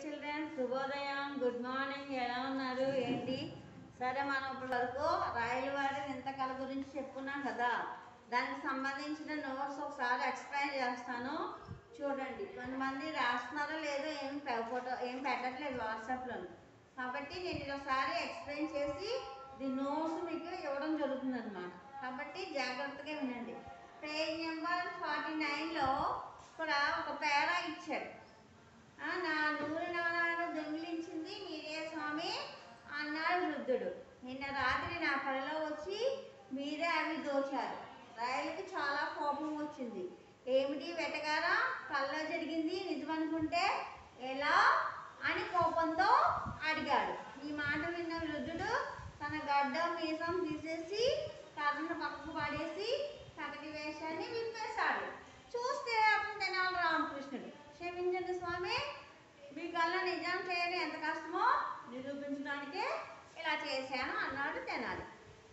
Children శుభోదయం good morning ఎలా ఉన్నారు ఏంటి సరే మనం ఇప్పటి వరకు రాయలవారి వింతకళ గురించి చెప్పుకున్నాం కదా దానికి సంబంధించిన నోట్స్ ఒకసారి ఎక్స్ప్లెయిన్ చేస్తాను చూడండి కొంతమంది రాస్తున్నారో లేదో ఏం పె- ఫోటో ఏం పెట్టట్లేదు వాట్సాప్లో కాబట్టి నేను ఇది ఒకసారి ఎక్స్ప్లెయిన్ చేసి ది నోట్స్ మీకు ఇవ్వడం జరుగుతుంది అనమాట కాబట్టి జాగ్రత్తగా వినండి పేజ్ నెంబర్ ఫార్టీ నైన్లో కూడా ఒక పేరా ఇచ్చాడు ఆ, నా నూనె నాణాలను దొంగిలించింది మీరే స్వామి అన్నాడు వృద్ధుడు నిన్న రాత్రి నా కలలో వచ్చి మీరే అవి దోచారు రాయలకి చాలా కోపం వచ్చింది ఏమిటి వెటగారా కల్లో జరిగింది నిజమనుకుంటే ఎలా అని కోపంతో అడిగాడు ఈ మాట విన్న వృద్ధుడు తన గడ్డ మీసం తీసేసి కర్రను పక్కకు పడేసి పగటి వేషాన్ని విప్పేశాడు చూస్తే అతను తెనాలి రామకృష్ణుడు క్షమించండి స్వామి మీ కళ్ళ నిజం చేయడం ఎంత కష్టమో నిరూపించడానికే ఇలా చేశాను అన్నాడు తెనాలి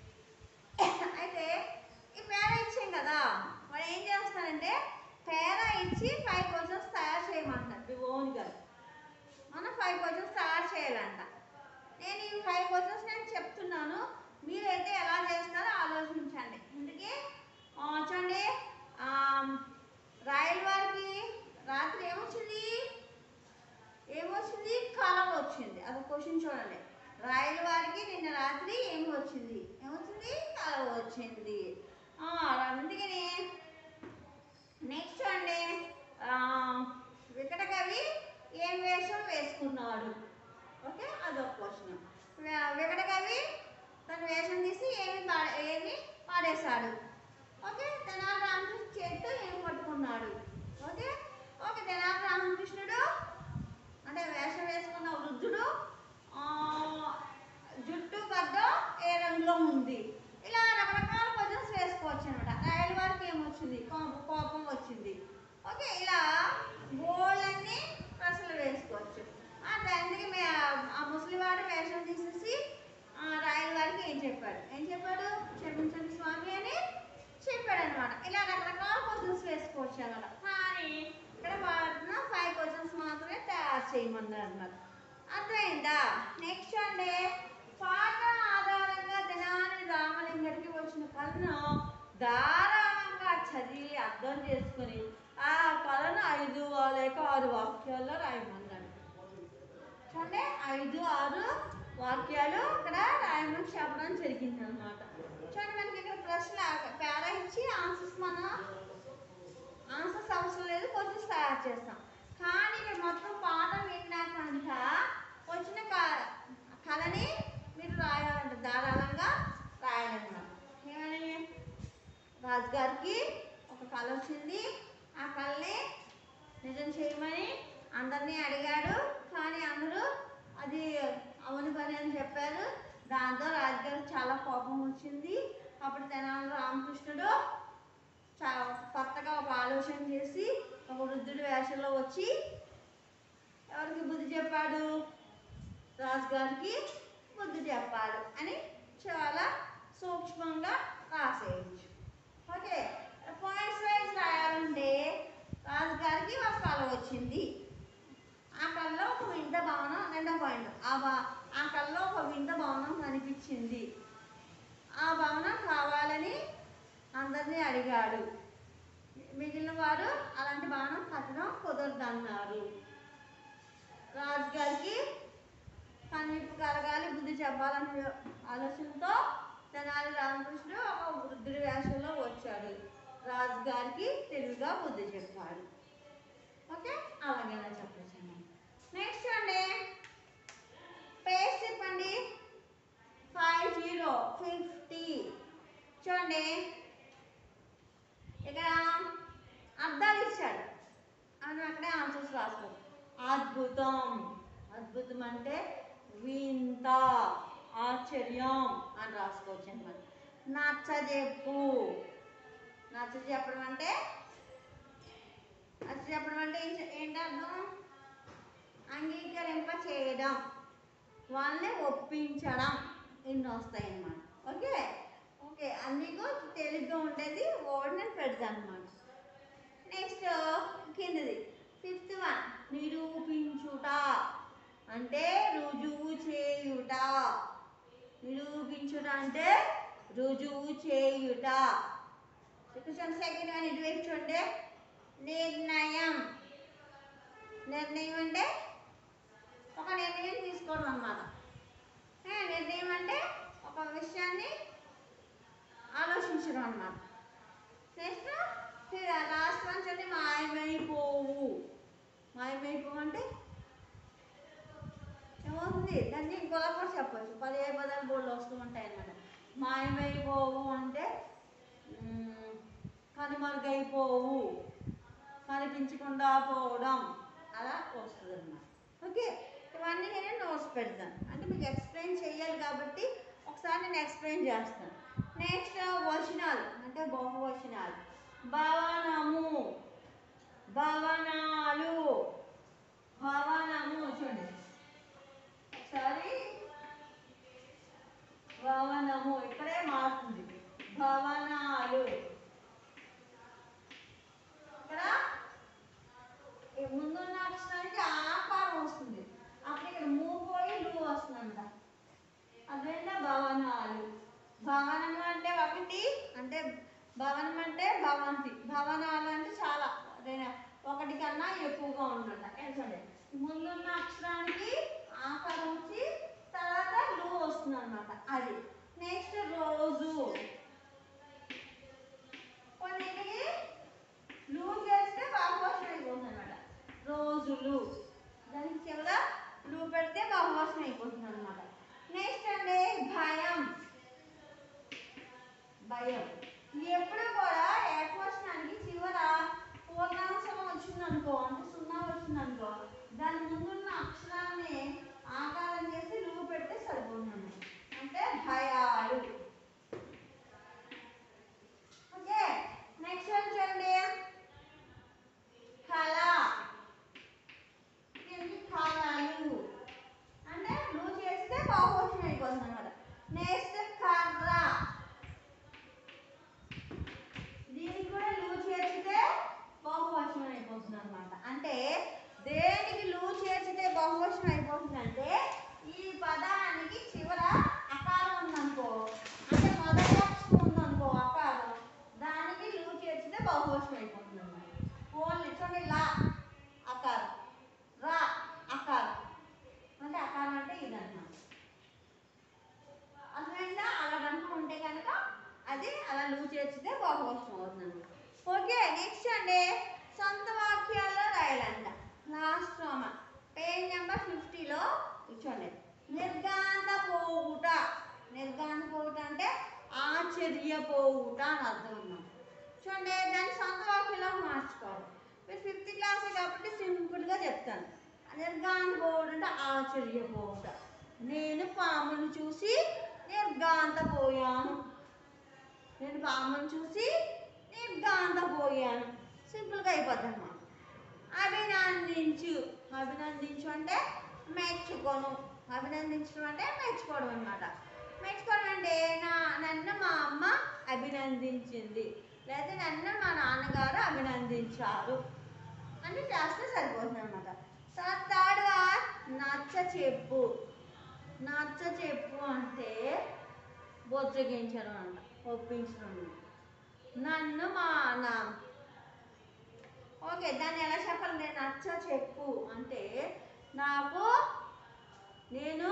అయితే ఈ పేర ఇచ్చాం కదా వాడు ఏం చేస్తానంటే పేర ఇచ్చి ఫైవ్ క్వశ్చన్స్ తయారు చేయమంటున్నారు మీ ఓన్ గారు మనం ఫైవ్ క్వశ్చన్స్ తయారు చేయాలంట నేను ఈ ఫైవ్ క్వశ్చన్స్ నేను చెప్తున్నాను మీరైతే ఎలా చేస్తారో ఆలోచించండి అందుకే ఆ, చూడండి ఆ, రాయల్ వారికి రాత్రి ఏమొచ్చింది ఏమొచ్చింది కళ వచ్చింది అదొక క్వశ్చన్ చూడండి రాయల్ వారికి నిన్న రాత్రి ఏమి వచ్చింది ఏమొచ్చింది కళ వచ్చింది ఆ, అందుకని నెక్స్ట్ అండి ఆ, వికట కవి ఏం వేషం వేసుకున్నాడు ఓకే అదొక క్వశ్చన్ వికట కవి తన వేషం తీసి ఏమి పా ఏమి పాడేశాడు ఓకే తెనాలి రామకృష్ణ చేతితో ఏమి పట్టుకున్నాడు ఓకే ఓకే తెనాలి రామకృష్ణుడు అంటే వేషం వేసుకున్న వృద్ధుడు ఆ, జుట్టు గడ్డ ఏ రంగులో ఉంది ఇలా రకరకాల క్వశ్చన్స్ వేసుకోవచ్చు అనమాట రాయల వారికి ఏమొచ్చింది కోపం కోపం వచ్చింది ఓకే ఇలా గోళ్ళన్నీ ప్రశ్నలు వేసుకోవచ్చు ఆ దానికి మే ఆ ముసలివాడు వేషం తీసేసి ఆ, రాయల వారికి ఏం చెప్పాడు ఏం చెప్పాడు క్షమించండి స్వామి అని చెప్పాడు అనమాట ఇలా రకరకాల క్వశ్చన్స్ వేసుకోవచ్చు అనమాట కానీ ఇక్కడ వాడిన ఫైవ్ క్వశ్చన్స్ మాత్రమే తయారు చేయమన్నారు అనమాట అర్థమైందా నెక్స్ట్ అండి పాట ఆధారంగా దినాని రామలింగడికి వచ్చిన కళను ధారాళంగా చదివి అర్థం చేసుకుని ఆ కళను ఐదు లేక ఆరు వాక్యాల్లో రాయమన్నాడు చూడండి ఐదు ఆరు వాక్యాలు ఇక్కడ రాయమని చెప్పడం జరిగింది అనమాట చూడండి మనకి ఇక్కడ ప్రశ్న పేర ఇచ్చి ఆన్సర్స్ మనం ఆన్సర్స్ అవసరం లేదు కొంచెం తయారు చేస్తాం కానీ ఇక్కడ మొత్తం పాఠం విన్నాక కనుక వచ్చిన క- కళని మీరు రాయాలంట ధారాళంగా రాయాలన్నమాట ఏమని రాజుగారికి ఒక కళ వచ్చింది ఆ కళని నిజం చేయమని అందరినీ అడిగాడు కానీ అందరూ అది అవును పని అని చెప్పారు దాంతో రాజుగారికి చాలా కోపం వచ్చింది అప్పుడు తెనాలి రామకృష్ణుడు చా- కొత్తగా ఒక ఆలోచన చేసి ఒక వృద్ధుడి వేషంలో వచ్చి ఎవరికి బుద్ధి చెప్పాడు రాజుగారికి బుద్ధి చెప్పాడు అని చాలా సూక్ష్మంగా రాసేయచ్చు ఓకే పాయింట్స్ వైజ్ రాయాలంటే రాజుగారికి ఒక కళ వచ్చింది ఆ కళ్ళలో ఒక వింత భవనం రెండో పాయింట్ ఆ బా- ఆ కళ్ళలో ఒక వింత భవనం కనిపించింది ఆ భవనం కావాలని అందరినీ అడిగాడు మిగిలిన వారు అలాంటి భవనం కట్టడం కుదరదన్నారు రాజుగారికి కన్నిప్పు కలగాలి బుద్ధి చెప్పాలనే ఆలోచనతో తెనాలి రామకృష్ణుడు ఒక వృద్ధుడి వేషంలో వచ్చాడు రాజుగారికి తెలివిగా బుద్ధి చెప్పాడు ఓకే అలాగేనా చెప్పేసాను నెక్స్ట్ అండి పేజ్ చెప్పండి ఫైవ్ జీరో ఫిఫ్టీ చూడండి ఇక్కడ అర్థాలు ఇచ్చాడు అని అక్కడే ఆన్సర్స్ రాసుకో అద్భుతం అద్భుతం అంటే వింత ఆశ్చర్యం అని రాసుకోవచ్చు అనమాట నచ్చజెప్పు నచ్చ చెప్పడం అంటే నచ్చ చెప్పడం అంటే ఏం- ఏంటి అర్థం అంగీకరింప చేయడం వాళ్ళని ఒప్పించడం ఇన్ని వస్తాయి అన్నమాట ఓకే ఓకే అందుకు తేలిగ్గా ఉండేది వర్డ్ నేను పెడతాను అనమాట నెక్స్ట్ కిందది ఫిఫ్త్ వన్ నిరూపించుట అంటే రుజువు చేయుట నిరూపించుట అంటే రుజువు చేయుట కొంచెం సెకండ్ అని ఇటువైపు చూడండి నిర్ణయం నిర్ణయం అంటే ఒక నిర్ణయం తీసుకోవడం అన్నమాట ఏ, నిర్ణయం అంటే ఒక విషయాన్ని ఆలోచించడం అన్నమాట నెక్స్ట్ లాస్ట్ వన్ చూడండి మాయమైపోవు మాయమైపోవు అంటే ఏమవుతుంది దాన్ని ఇంకోలా కూడా చెప్పచ్చు పర్యాయ పదాలు బోర్డులు వస్తూ ఉంటాయి అన్నమాట మాయమైపోవు అంటే మ్, కనుమరుగైపోవు కనిపించకుండా పోవడం అలా వస్తుంది అన్నమాట ఓకే ఇవన్నీ నేను నోట్స్ పెడతాను అంటే మీకు ఎక్స్ప్లెయిన్ చేయాలి కాబట్టి ఒకసారి నేను ఎక్స్ప్లెయిన్ చేస్తాను నెక్స్ట్ వచనాలు అంటే బహువచనాలు భవనము భవనాలు భవనము చూడండి ఒకసారి భవనము ఇక్కడే మారుతుంది భవనాలు ఇక్కడ ఈ ముందున్న అక్షరానికి ఆకారం వస్తుంది అప్పుడు ఇక్కడ మూ పోయి లు వస్తుందంట అదేంట భవనాలు భవనము అంటే ఒకటి అంటే భవనం అంటే భవంతి భవనాలు అంటే చాలా అదేనా ఒకటి కన్నా ఎక్కువగా ఉంటుంట ఏంటంటే ముందున్న అక్షరానికి ఆకారం వచ్చి తర్వాత లు వస్తుంది అనమాట అది నెక్స్ట్ రోజు కొన్నిటికి లు చేస్తే బహువచనం అయిపోతుంది అనమాట రోజులు దానికి చివర లు పెడితే బహువచనం అయిపోతుంది అనమాట నెక్స్ట్ అండి భయం భయం ఎప్పుడు కూడా ఏకవచనానికి చివర పూర్ణాంశం వచ్చిందనుకో అంటే సున్నా వచ్చిందనుకో దాని ముందున్న అక్షరాన్ని ఆకారం చేసి లు పెడితే సరిపోతుంది అంటే భయాలు ఓకే నెక్స్ట్ వన్ చూడండి కళ దీనికి కళలు అంటే నువ్వు చేస్తే బహువచనం అయిపోతుంది అనమాట నెక్స్ట్ కర్ర దీనికి కూడా లూ చేర్చితే బహువచనం అయిపోతుంది అనమాట అంటే దేనికి లూ చేర్చితే బహువచనం అయిపోతుంది అంటే ఈ పదానికి చివర అకారం ఉందనుకో అంటే మొదటి అక్షరం ఉందనుకో అకారం దానికి లూ చేర్చితే బహువచనం అయిపోతుంది అనమాట ఓన్లీ చూడండి లా అకారం రా అకారం అంటే అకారం అంటే ఇదన్నమాట అందువల్ల అలా కనుక ఉంటే కనుక అది అలా లూ చేర్చితే బహువచనం అవుతుంది ఓకే నెక్స్ట్ అండి సొంత వాక్యాల్లో రాయాలంట లాస్ట్ రోమ పేజ్ నెంబర్ ఫిఫ్టీలో కూర్చోండి నిర్గాంత పోవుట నిర్గాంత పోవుట అంటే ఆశ్చర్యపోవుట అని అర్థం అన్నమాట చూడండి దాన్ని సొంత వాక్యంలో మార్చుకోవాలి మీరు ఫిఫ్త్ క్లాస్ కాబట్టి సింపుల్గా చెప్తాను నిర్గాంత పోవుట అంటే ఆశ్చర్యపోవుట నేను పామును చూసి నిర్గాంతపోయాను నేను పామును చూసి నిర్గాంతపోయాను సింపుల్గా అయిపోద్ది అన్నమాట అభినందించు అభినందించు అంటే మెచ్చుకోను అభినందించడం అంటే మెచ్చుకోవడం అనమాట మెచ్చుకోవడం అంటే నా నన్ను మా అమ్మ అభినందించింది లేదా నన్ను మా నాన్నగారు అభినందించారు అని చేస్తే సరిపోతుంది అనమాట థర్డ్ నచ్చ చెప్పు నచ్చ చెప్పు అంటే బొజ్జగించడం అంట ఒప్పించడం అంట. నన్ను మా నా ఓకే దాన్ని ఎలా చెప్పాలి నేను నచ్చ చెప్పు అంటే నాకు నేను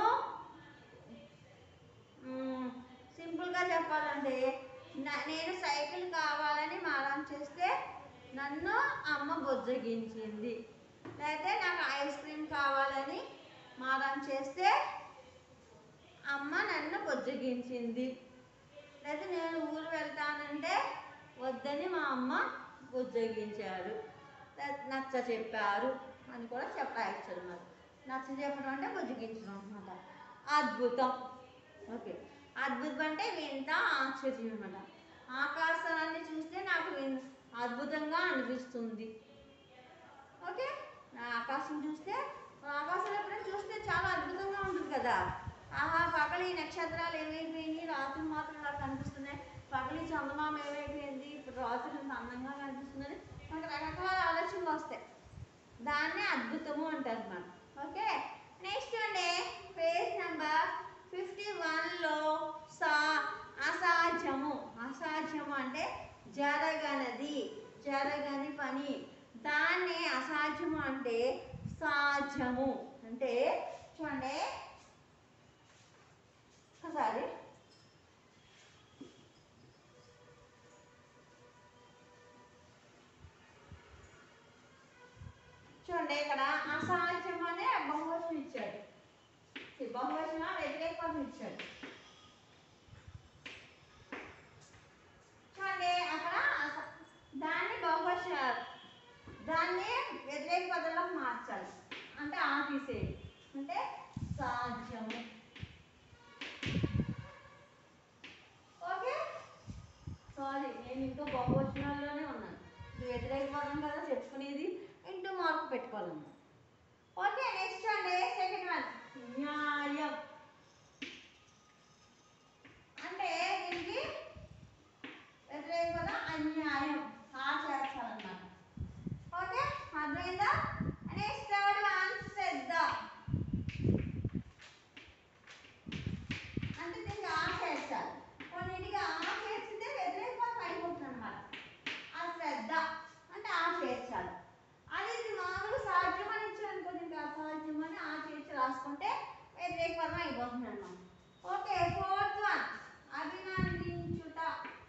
మ్, సింపుల్గా చెప్పాలంటే నా- నేను సైకిల్ కావాలని మారం చేస్తే నన్ను అమ్మ బొజ్జగించింది లేకపోతే నాకు ఐస్ క్రీమ్ కావాలని మారం చేస్తే అమ్మ నన్ను బొజ్జగించింది లేదా నేను ఊరు వెళ్తానంటే వద్దని మా అమ్మ బుజ్జగించారు లేదా నచ్చ చెప్పారు అని కూడా చెప్పాయచ్చు అన్నమాట నచ్చ చెప్పడం అంటే బుజ్జగించడం అనమాట అద్భుతం ఓకే అద్భుతం అంటే వింత ఆశ్చర్యం అనమాట ఆకాశాన్ని చూస్తే నాకు విన్ అద్భుతంగా అనిపిస్తుంది ఓకే నా ఆకాశం చూస్తే ఆకాశం ఎప్పుడైనా చూస్తే చాలా అద్భుతంగా ఉంటుంది కదా ఆహా పగలు ఈ నక్షత్రాలు ఏమైపోయినాయి రాత్రి మాత్రం ఇలా కనిపిస్తున్నాయి పగలు ఈ చందమామ ఏమైపోయింది ఇప్పుడు రాత్రి ఇంత అందంగా కనిపిస్తుందని మనకు రకరకాల ఆలోచనలు వస్తాయి దాన్నే అద్భుతము అంటారు మనం ఓకే నెక్స్ట్ అని దాన్ని అసాధ్యము అంటే సాధ్యము అంటే చూడండి ఒకసారి చూడండి ఇక్కడ అసాధ్యం అనే బహువచనం ఇచ్చాడు ఈ బహువచనం వ్యతిరేక పదం ఇచ్చాడు చూడండి అక్కడ అస- దాన్ని బహువచ దాన్ని వ్యతిరేక పదంలోకి మార్చాలి అంటే ఆ తీసేయి అంటే సాధ్యము ఓకే సారీ నేను ఇంకా బహువచనాల్లోనే ఉన్నాను ఇది వ్యతిరేక పదం కదా చెప్పుకునేది ఇంటూ మార్క్ పెట్టుకోవాలమ్మా ఓకే నెక్స్ట్ అండి సెకండ్ వన్ న్యాయం అంటే దీనికి వ్యతిరేక పదం అన్యాయం ఆ చేస్తారన్నమాట ఓకే అర్థమైందా నెక్స్ట్ థర్డ్ వన్ శ్రద్ధ అంటే దీనికి ఆ చేస్తారు కొన్నిటికి ఆ చేస్తే వ్యతిరేక పదం అయిపోతుంది అనమాట ఆ శ్రద్ధ అంటే ఆ చేర్చాలి అది ఇది మామూలు సాధ్యం అని ఇచ్చారు అనుకో దీనికి అసాధ్యం అని ఆ చేర్చి రాసుకుంటే వ్యతిరేక పదం అయిపోతుంది అనమాట ఓకే ఫోర్త్ వన్ అభినందించుట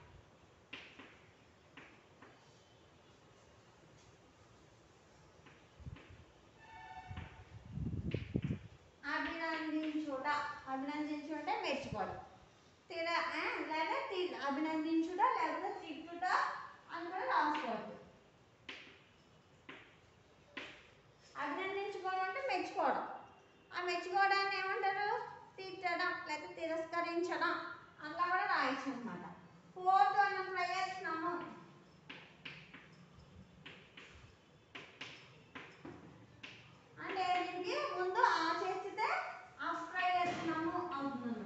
అభినందించుట అభినందించుట అంటే మెచ్చుకోవడం తిన ఆ, లేదా తి అభినందించుట లేకపోతే తిట్టుట అని కూడా రాసుకోవచ్చు అభినందించుకోవడం అంటే మెచ్చుకోవడం ఆ మెచ్చుకోవడాన్ని ఏమంటారు తిట్టడం లేదా తిరస్కరించడం అట్లా కూడా రాయొచ్చు అనమాట ఫోర్త్ అన్న ప్రయత్నము అంటే దీనికి ముందు ఆ చేస్తే అప్రయత్నము అవుతుంది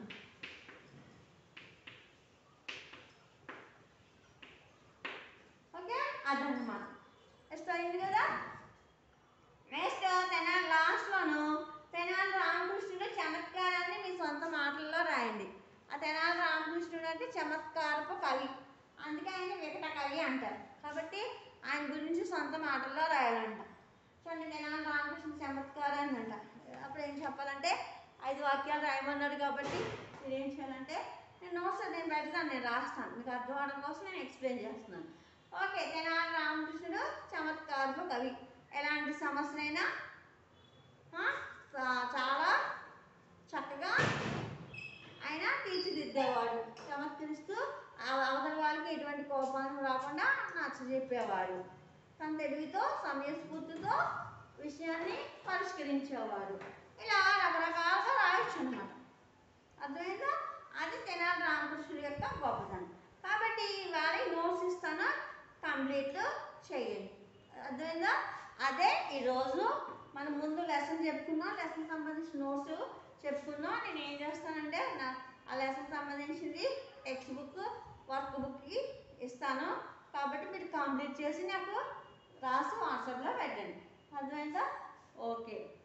ఓకే అదన్నమాట నెక్స్ట్ అయింది కదా నెక్స్ట్ తెనాలి లాస్ట్లోను తెనాలి రామకృష్ణుడు చమత్కారాన్ని మీ సొంత మాటల్లో రాయండి ఆ తెనాలి రామకృష్ణుడు అంటే చమత్కారపు కవి అందుకే ఆయన వికట కవి అంటారు కాబట్టి ఆయన గురించి సొంత మాటల్లో రాయాలంట చూడండి తెనాలి రామకృష్ణ చమత్కారాన్ని అంట అప్పుడు ఏం చెప్పాలంటే ఐదు వాక్యాలు రాయమన్నాడు కాబట్టి మీరు ఏం చేయాలంటే నేను నోట్స్ నేను పెడతాను నేను రాస్తాను మీకు అర్థం అవడం కోసం నేను ఎక్స్ప్లెయిన్ చేస్తున్నాను ఓకే తెనాలి రామకృష్ణుడు చమత్కారపు కవి ఎలాంటి సమస్యనైనా ఆ, చా- చాలా చక్కగా ఆయన తీర్చిదిద్దేవాడు చమత్కరిస్తూ ఆ అవతల వాళ్ళకి ఎటువంటి కోపాలు రాకుండా నచ్చజెప్పేవాడు తన తెలివితో సమయస్ఫూర్తితో విషయాన్ని పరిష్కరించేవాడు ఇలా రకరకాలుగా రాయొచ్చు అనమాట అర్థమైందా అది తెనాలి రామకృష్ణుడి యొక్క గొప్పతనం కాబట్టి ఇవాళ నోట్స్ ఇస్తాను కంప్లీట్ చేయండి అర్థమైందా అదే ఈరోజు మనం ముందు లెసన్ చెప్పుకున్నాం లెసన్ సంబంధించిన నోట్స్ చెప్పుకున్నాం నేను ఏం చేస్తానంటే నా ఆ లెసన్ సంబంధించింది టెక్స్ట్ బుక్ వర్క్ బుక్కి ఇస్తాను కాబట్టి మీరు కంప్లీట్ చేసి నాకు రాసి వాట్సాప్లో పెట్టండి అర్థమైందా ఓకే